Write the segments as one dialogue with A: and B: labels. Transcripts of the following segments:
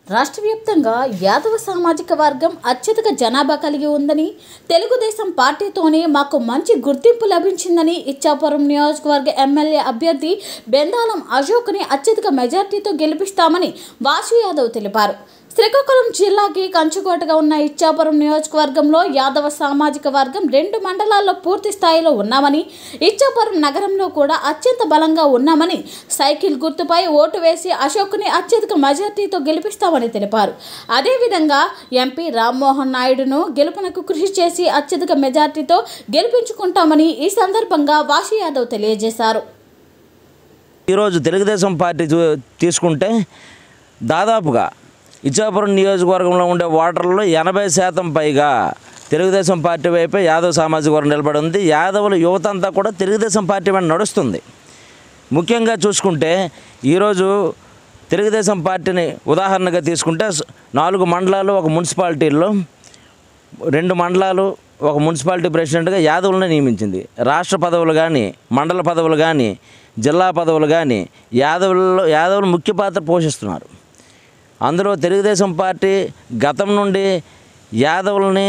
A: రాష్ట్ర వ్యాప్తంగా యాదవ సామాజిక వర్గం అత్యధిక జనాభా కలిగి ఉందని తెలుగుదేశం పార్టీతోనే మాకు మంచి గుర్తింపు లభించిందని ఇచ్చాపురం నియోజకవర్గ ఎమ్మెల్యే అభ్యర్థి బెందాలం అశోక్ని అత్యధిక మెజార్టీతో గెలిపిస్తామని వాసు యాదవ్ తెలిపారు శ్రీకాకుళం జిల్లాకి కంచుకోటగా ఉన్న ఇచ్చాపురం నియోజకవర్గంలో యాదవ సామాజిక వర్గం రెండు మండలాల్లో పూర్తి స్థాయిలో ఉన్నామని ఇచ్చాపురం నగరంలో కూడా అత్యంత బలంగా ఉన్నామని సైకిల్ గుర్తుపై ఓటు వేసి అశోక్ని అత్యధిక మెజార్టీతో గెలిపిస్తామని తెలిపారు అదేవిధంగా ఎంపీ రామ్మోహన్ నాయుడును గెలుపునకు కృషి చేసి అత్యధిక మెజార్టీతో గెలిపించుకుంటామని ఈ సందర్భంగా వాషి యాదవ్ తెలియజేశారు
B: ఈరోజు తెలుగుదేశం పార్టీ చూ- తీసుకుంటే దాదాపుగా ఇచ్చాపురం నియోజకవర్గంలో ఉండే ఓటర్లలో ఎనభై శాతం పైగా తెలుగుదేశం పార్టీ వైపే యాదవ్ సామాజిక వర్గం నిలబడి ఉంది యాదవుల యువత అంతా కూడా తెలుగుదేశం పార్టీ వెంట నడుస్తుంది ముఖ్యంగా చూసుకుంటే ఈరోజు తెలుగుదేశం పార్టీని ఉదాహరణగా తీసుకుంటే స- నాలుగు మండలాలు ఒక మున్సిపాలిటీల్లో రెండు మండలాలు ఒక మున్సిపాలిటీ ప్రెసిడెంట్గా యాదవులను నియమించింది రాష్ట్ర పదవులు కానీ మండల పదవులు కానీ జిల్లా పదవులు కానీ యాదవుల్లో యాదవులు ముఖ్య పాత్ర పోషిస్తున్నారు అందులో తెలుగుదేశం పార్టీ గతం నుండి యాదవుల్ని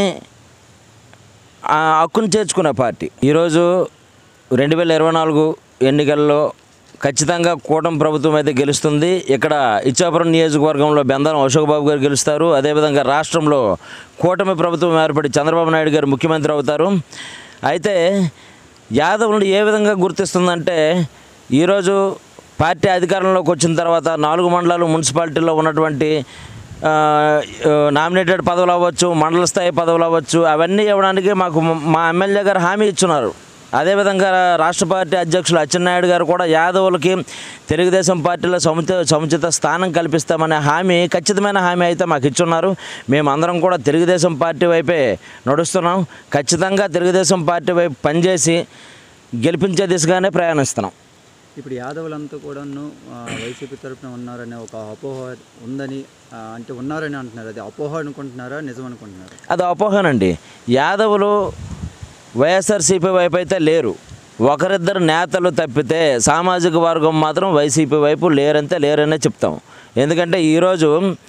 B: ఆ హక్కును చేర్చుకునే పార్టీ ఈరోజు రెండు వేల ఇరవై నాలుగు ఎన్నికల్లో ఖచ్చితంగా కూటమి ప్రభుత్వం అయితే గెలుస్తుంది ఇక్కడ ఇచ్చాపురం నియోజకవర్గంలో బెందాలం అశోక్ బాబు గారు గెలుస్తారు అదేవిధంగా రాష్ట్రంలో కూటమి ప్రభుత్వం ఏర్పడి చంద్రబాబు నాయుడు గారు ముఖ్యమంత్రి అవుతారు అయితే యాదవులను ఏ విధంగా గుర్తిస్తుందంటే ఈరోజు పార్టీ అధికారంలోకి వచ్చిన తర్వాత నాలుగు మండలాలు మున్సిపాలిటీలో ఉన్నటువంటి ఆ, ఆ, నామినేటెడ్ పదవులు అవ్వచ్చు మండల స్థాయి పదవులు అవ్వచ్చు అవన్నీ ఇవ్వడానికి మాకు మ- మా ఎమ్మెల్యే గారు హామీ ఇచ్చున్నారు అదేవిధంగా రాష్ట్ర పార్టీ అధ్యక్షులు అచ్చెన్నాయుడు గారు కూడా యాదవులకి తెలుగుదేశం పార్టీలో సముచిత సముచిత స్థానం కల్పిస్తామనే హామీ ఖచ్చితమైన హామీ అయితే మాకు ఇచ్చున్నారు మేమందరం కూడా తెలుగుదేశం పార్టీ వైపే నడుస్తున్నాం ఖచ్చితంగా తెలుగుదేశం పార్టీ వైపు పనిచేసి గెలిపించే దిశగానే ప్రయాణిస్తున్నాం
C: ఇప్పుడు యాదవులంతా కూడాను ఆ, వైసీపీ తరపున ఉన్నారనే ఒక అపోహ ఉందని ఆ, అంటే ఉన్నారని అంటున్నారు అది అపోహ అనుకుంటున్నారా నిజం అనుకుంటున్నారా
B: అది అపోహనండి యాదవులు వైఎస్ఆర్సీపీ వైపు అయితే లేరు ఒకరిద్దరు నేతలు తప్పితే సామాజిక వర్గం మాత్రం వైసీపీ వైపు లేరంతే లేరనే చెప్తాం ఎందుకంటే ఈరోజు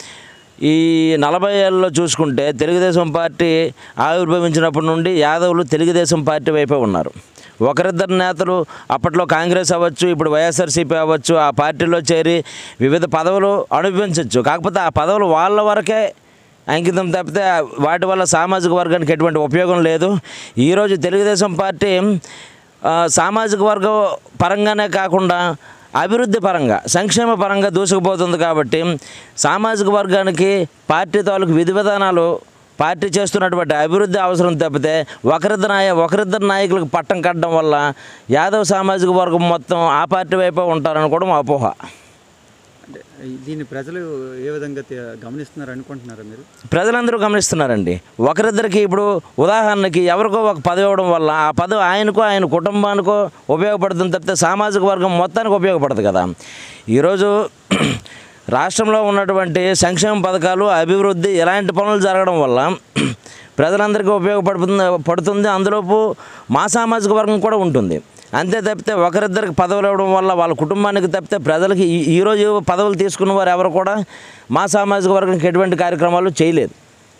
B: ఈ నలభై ఏళ్ళలో చూసుకుంటే తెలుగుదేశం పార్టీ ఆవిర్భవించినప్పటి నుండి యాదవులు తెలుగుదేశం పార్టీ వైపే ఉన్నారు ఒకరిద్దరు నేతలు అప్పట్లో కాంగ్రెస్ అవ్వచ్చు ఇప్పుడు వైఎస్ఆర్సీపీ అవ్వచ్చు ఆ పార్టీలో చేరి వివిధ పదవులు అనుభవించవచ్చు కాకపోతే ఆ పదవులు వాళ్ళ వరకే అంకితం తప్పితే వాటి వల్ల సామాజిక వర్గానికి ఎటువంటి ఉపయోగం లేదు ఈరోజు తెలుగుదేశం పార్టీ ఆ, సామాజిక వర్గం పరంగానే కాకుండా అభివృద్ధి పరంగా సంక్షేమ పరంగా దూసుకుపోతుంది కాబట్టి సామాజిక వర్గానికి పార్టీ తాలూకు విధి విధానాలు పార్టీ చేస్తున్నటువంటి అభివృద్ధి అవసరం తప్పితే ఒకరిద్దరు నాయ ఒకరిద్దరు నాయకులకు పట్టం కట్టడం వల్ల యాదవ్ సామాజిక వర్గం మొత్తం ఆ పార్టీ వైపే ఉంటారనుకోవడం అపోహ
C: అంటే ఈ- దీన్ని ప్రజలు ఏ విధంగా తే- గమనిస్తున్నారు అనుకుంటున్నారా మీరు
B: ప్రజలందరూ గమనిస్తున్నారండి ఒకరిద్దరికి ఇప్పుడు ఉదాహరణకి ఎవరికో ఒక పదవి ఇవ్వడం వల్ల ఆ పదవి ఆయనకో ఆయన కుటుంబానికో ఉపయోగపడుతుంది తప్పితే సామాజిక వర్గం మొత్తానికి ఉపయోగపడదు కదా ఈరోజు రాష్ట్రంలో ఉన్నటువంటి సంక్షేమ పథకాలు అభివృద్ధి ఇలాంటి పనులు జరగడం వల్ల ప్రజలందరికీ ఉపయోగపడుతుంది పడుతుంది అందులోపు మా సామాజిక వర్గం కూడా ఉంటుంది అంతే తప్పితే ఒకరిద్దరికి పదవులు ఇవ్వడం వల్ల వాళ్ళ కుటుంబానికి తప్పితే ప్రజలకి ఈ- ఈరోజు పదవులు తీసుకున్న వారు ఎవరు కూడా మా సామాజిక వర్గానికి ఎటువంటి కార్యక్రమాలు చేయలేదు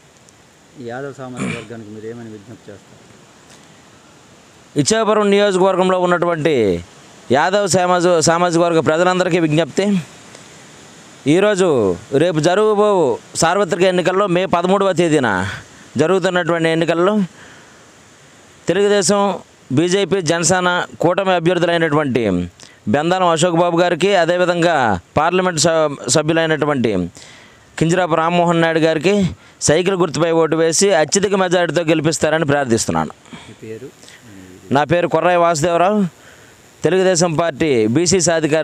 C: ఈ యాదవ సామాజిక వర్గానికి మీరు ఏమని విజ్ఞప్తి చేస్తారు
B: ఇచ్చాపురం నియోజకవర్గంలో ఉన్నటువంటి యాదవ్ సామాజిక సామాజిక వర్గ ప్రజలందరికీ విజ్ఞప్తి ఈరోజు రేపు జరగబో సార్వత్రిక ఎన్నికల్లో మే పదమూడవ తేదీన జరుగుతున్నటువంటి ఎన్నికల్లో తెలుగుదేశం బీజేపీ జనసేన కూటమి అభ్యర్థులైనటువంటి బెందాలం అశోక్ బాబు గారికి అదేవిధంగా పార్లమెంట్ స- సభ్యులైనటువంటి కింజరాపు రామ్మోహన్ నాయుడు గారికి సైకిల్ గుర్తుపై ఓటు వేసి అత్యధిక మెజారిటీతో గెలిపిస్తారని ప్రార్థిస్తున్నాను
C: మీ పేరు
B: నా పేరు కొర్రాయి వాసుదేవరావు తెలుగుదేశం పార్టీ బీసీ సాధికార